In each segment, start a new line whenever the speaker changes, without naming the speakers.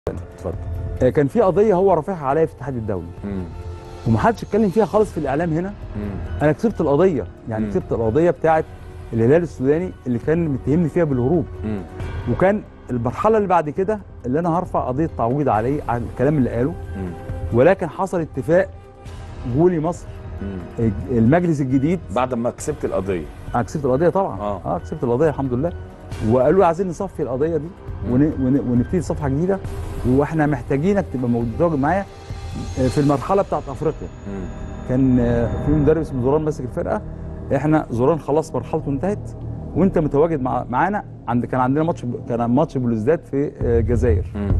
اتفضل
آه، كان في قضيه هو رافعها عليا في الاتحاد الدولي
مم.
ومحدش اتكلم فيها خالص في الاعلام هنا
مم.
انا كسبت القضيه يعني
مم.
كسبت القضيه بتاعه الهلال السوداني اللي كان متهمني فيها بالهروب
مم.
وكان المرحله اللي بعد كده اللي انا هرفع قضيه تعويض عليه على الكلام اللي قاله
مم.
ولكن حصل اتفاق جولي مصر
مم.
المجلس الجديد
بعد ما كسبت القضيه
انا كسبت القضيه طبعا
آه.
اه كسبت القضيه الحمد لله وقالوا لي عايزين نصفي القضيه دي ون... ون... ونبتدي صفحه جديده واحنا محتاجينك تبقى متواجد معايا آه، في المرحله بتاعت افريقيا
مم.
كان آه، في مدرب اسمه زوران ماسك الفرقه احنا زوران خلاص مرحلته انتهت وانت متواجد مع... معانا عند كان عندنا ماتش كان ماتش بلوزداد في آه، الجزائر
مم.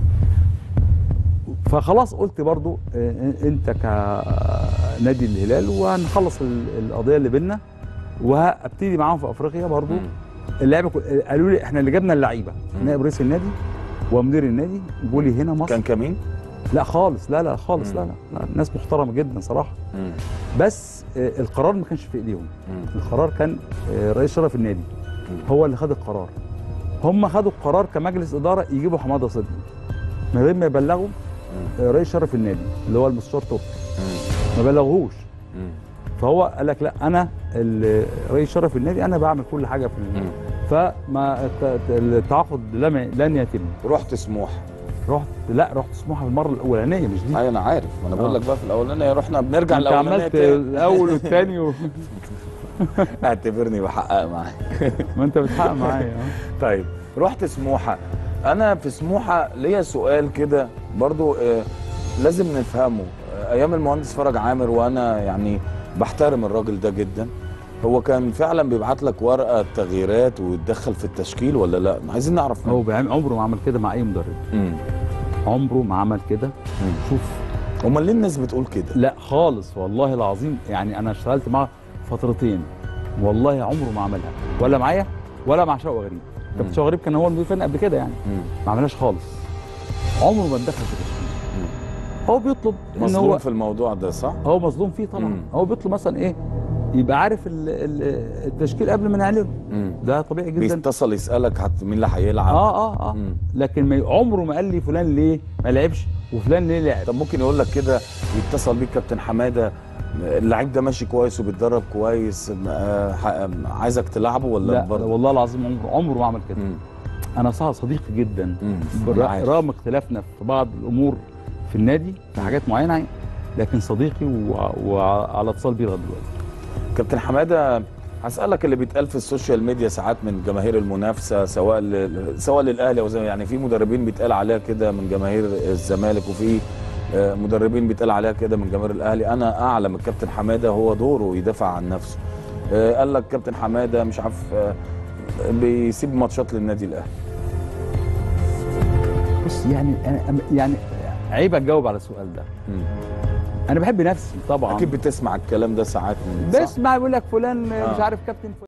فخلاص قلت برضو آه، انت كنادي الهلال وهنخلص ال- القضيه اللي بينا وهبتدي معاهم في افريقيا برضو
مم.
اللعيبه كل- قالوا لي احنا اللي جبنا اللعيبه
مم.
نائب رئيس النادي ومدير النادي جوا لي هنا مصر
كان كمين
لا خالص لا لا خالص
مم.
لا لا, لا ناس محترمه جدا صراحه
مم.
بس آه، القرار ما كانش في ايديهم
مم.
القرار كان آه، رئيس شرف النادي
مم.
هو اللي خد القرار هم خدوا القرار كمجلس اداره يجيبوا حماده صدقي من غير ما يبلغوا
مم.
آه، رئيس شرف النادي اللي هو المستشار تركي
مم.
ما بلغوهوش
مم.
فهو قال لك لا انا ال- رئيس شرف النادي انا بعمل كل حاجه في النادي
مم.
فما الت- التعاقد لم لن يتم
رحت سموحه
رحت لا رحت سموحه في المره الاولانيه مش دي
ايوه انا عارف ما انا بقول
آه.
لك بقى في الاولانيه رحنا بنرجع
انت
الاولانيه
عملت
تاني
الاول والثاني و...
اعتبرني بحقق معاك
ما انت بتحقق معايا اه.
طيب رحت سموحه انا في سموحه ليا سؤال كده برضو آه لازم نفهمه آه ايام المهندس فرج عامر وانا يعني بحترم الراجل ده جدا هو كان فعلا بيبعت لك ورقه تغييرات ويتدخل في التشكيل ولا لا عايزين نعرف
هو
منه.
بيعمل عمره ما عمل كده مع اي مدرب
مم.
عمره ما عمل كده
مم.
شوف
امال ليه الناس بتقول كده
لا خالص والله العظيم يعني انا اشتغلت معاه فترتين والله عمره ما عملها ولا معايا ولا مع شوقي غريب
مم.
كابتن شوقي غريب كان هو المدير الفني قبل كده يعني
مم.
ما عملهاش خالص عمره ما اتدخل في التشكيل
مم.
هو بيطلب ان
مظلوم
هو
في الموضوع ده صح
هو مظلوم فيه طبعا
مم.
هو بيطلب مثلا ايه يبقى عارف ال- ال- التشكيل قبل ما نعلنه
مم.
ده طبيعي جدا
بيتصل يسالك حت مين اللي هيلعب
اه اه اه
مم.
لكن ما عمره ما قال لي فلان ليه ما لعبش وفلان ليه لعب
طب ممكن يقول لك كده يتصل بيك كابتن حماده اللعيب ده ماشي كويس وبيتدرب كويس آه، ح- عايزك تلعبه ولا
لا, لا
برضه؟
والله العظيم عمره عمره ما عمل كده
مم.
انا صاحب صديقي جدا
مم.
بالر-
عارف.
رغم اختلافنا في بعض الامور في النادي في حاجات معينه لكن صديقي وع- وعلى اتصال بيه لغايه دلوقتي
كابتن حماده هسألك اللي بيتقال في السوشيال ميديا ساعات من جماهير المنافسة سواء ل- سواء للأهلي أو زي يعني في مدربين بيتقال عليها كده من جماهير الزمالك وفي آه، مدربين بيتقال عليها كده من جماهير الأهلي أنا أعلم الكابتن حمادة هو دوره يدافع عن نفسه آه، قال لك كابتن حمادة مش عارف آه، بيسيب ماتشات للنادي الأهلي
بص يعني انا يعني عيب اجاوب على السؤال ده
مم.
انا بحب نفسي طبعا
أكيد بتسمع الكلام ده ساعات من صح؟
بسمع يقول لك فلان
آه.
مش عارف كابتن